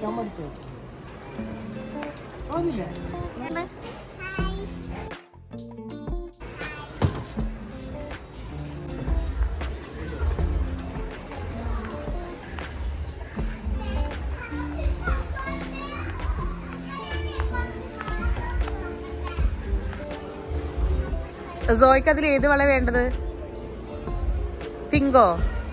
കളിക്കാൻ പഠിച്ചോ അതില്ലേ സോയ്ക്ക് അതിൽ ഏത് വള വേണ്ടത് പിങ്കോ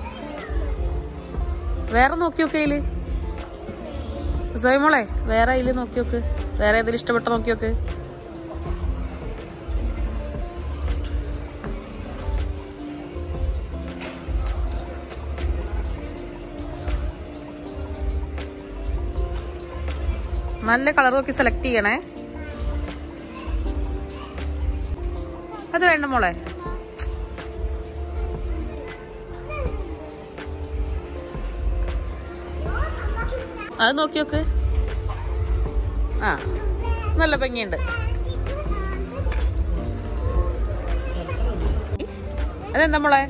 വേറെ നോക്കി നോക്ക് അതില് സോയ് മോളെ വേറെ അതില് നോക്കി നോക്ക് വേറെ ഏതിൽ ഇഷ്ടപ്പെട്ട നോക്കി നോക്ക് നല്ല കളർ നോക്കി സെലക്ട് ചെയ്യണേ അത് വേണ്ട മോളെ അത് നോക്കി നോക്ക് ആ നല്ല ഭംഗിയുണ്ട് അതെന്താ മോളെ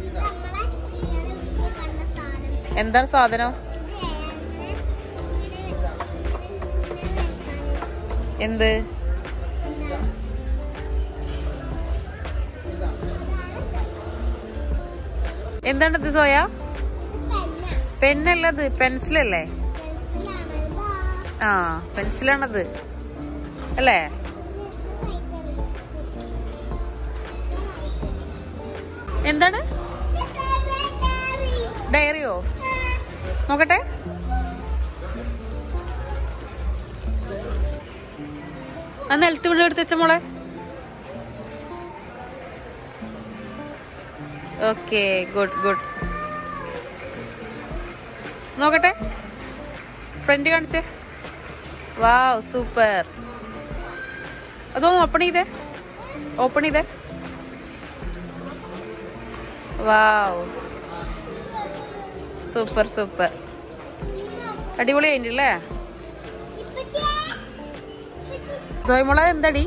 എന്താണ് സാധനം എന്ത് എന്താണിത് സോയ പെന്നല്ലത് പെൻസിലല്ലേ ആ പെൻസിലാണത് അല്ലേ എന്താണ് ഡയറിയോ നോക്കട്ടെ ആ നിലത്ത് വീണ് എടുത്ത് വെച്ച മോളെ ഓക്കെ ഗുഡ് ഗുഡ് നോക്കട്ടെ ഫ്രണ്ട് കാണിച്ചേ വാവ് സൂപ്പർ അതൊന്ന് ഓപ്പൺ ചെയ്തേ ഓപ്പൺ ചെയ്തേ വാവ് സൂപ്പർ സൂപ്പർ അടിപൊളി ആയിട്ടില്ലേ സോയ്മോള എന്തടി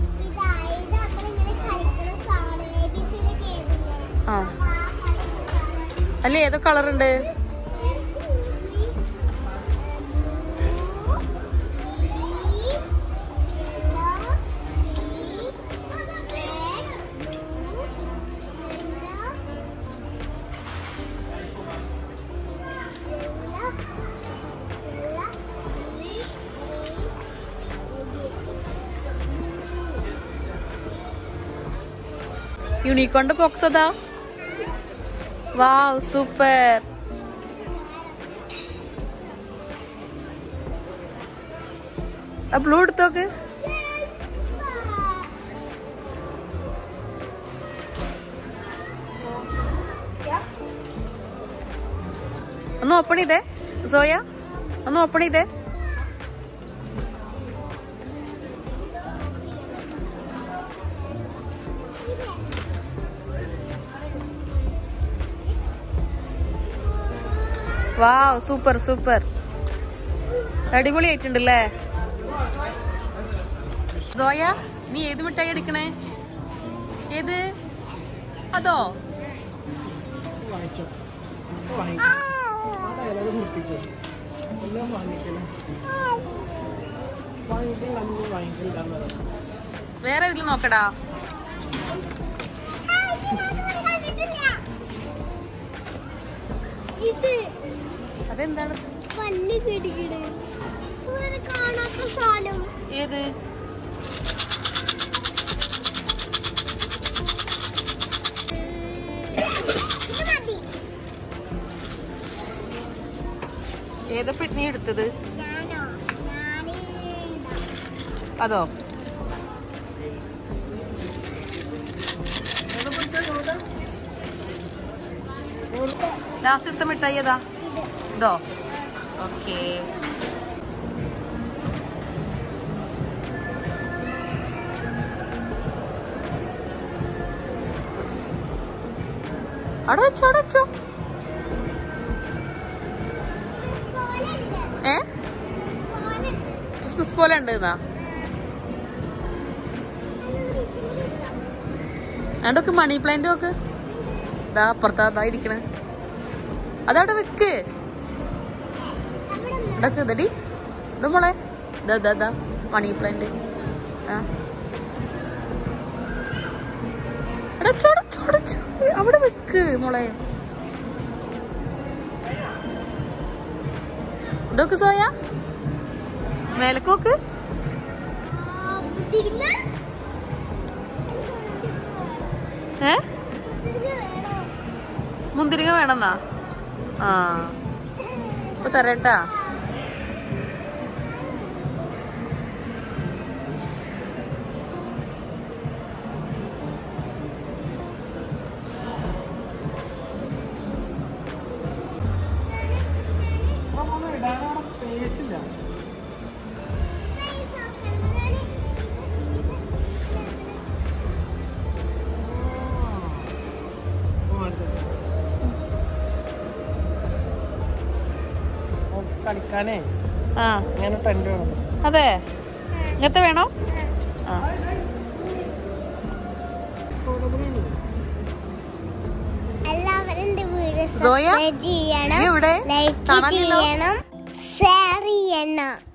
ആ അല്ല ഏതോ കളർ ഉണ്ട് യൂണിക്കോണിന്റെ ബോക്സ് അതാ വാവ് സൂപ്പർ ആ ബ്ലൂ എടുത്തോക്ക് ഒന്ന് ഓപ്പൺ ചെയ്തേ സോയ ഒന്ന് ഓപ്പൺ ചെയ്തേ വാവ് സൂപ്പർ സൂപ്പർ അടിപൊളി ആയിട്ടുണ്ടല്ലേ സോയ നീ ഏത് മിഠായി എടുക്കണേ ഏത് അതോ വാങ്ങിച്ചോ വാങ്ങിക്കോ ആ ഡയലോഗ് നിർത്തിക്കോ എല്ലാം വാങ്ങിക്കണേ വാങ്ങിക്കൽ നമ്മൾ വാങ്ങിക്കലില്ലാന്ന് പറഞ്ഞു വേറെ ഇതിൽ നോക്കടാ ഇത് അതെന്താണ് പല്ല് കിടികിട് ഇതുവരെ കാണാത്ത സാധനം ഏത് ഇത് മതി ഏതപ്പോ നീ എടുത്തത് ഞാനോ ഞാനേ അതോ ലാസ്റ്റ് എടുത്ത മിഠായി ഏതാ ഇതോ ഓക്കേ അവിടെ വെച്ചോ അവിടെ വെച്ചോ പോലുണ്ട് ഏ പോലുണ്ട് ക്രിസ്മസ് പോലെ ഉണ്ട് എന്നാ അതൊക്കെ മണി പ്ലാന്റ് നോക്ക് ഇതാ അപ്പുറത്താ അതാ ഇരിക്കണേ അതവിടെ വെക്ക് അവിടെ ഇടക്ക് ഇതടി ഇത് മോളെ ദാ ദാ ദാ മണി പ്ലാന്റ് ആ അടച്ചോ, അടച്ചോ, അടച്ചോ. അവിടെ വെക്ക് മോളെ ഇതൊക്കെ സോയ മേലക്കോക്ക് ആ, മുതിർന്ന ഏ മുതിർന്ന വേണോ? മുന്തിരിങ്ങ വേണമെന്നാ ആ ഇപ്പൊ തരട്ടാ ഇവിടെ മോനെ ഇടാനവിടെ സ്പേസ് ഇല്ല Space ആക്കണ്ടാണ്. ഓ, അടുത്ത്. ഓ, കളിക്കാനേ ആ ഇങ്ങനെ ടെന്റ് വേണം അതെ ഇങ്ങനത്തെ വേണോ ആ എല്ലാവരും എന്റെ വീഡിയോ സോയ, സബ്സ്ക്രൈബ് ചെയ്യണം നീ എവിടെ? ലൈക്ക് കാണാനില്ലല്ലോ. ചെയ്യണം ഷെയർ ചെയ്യണം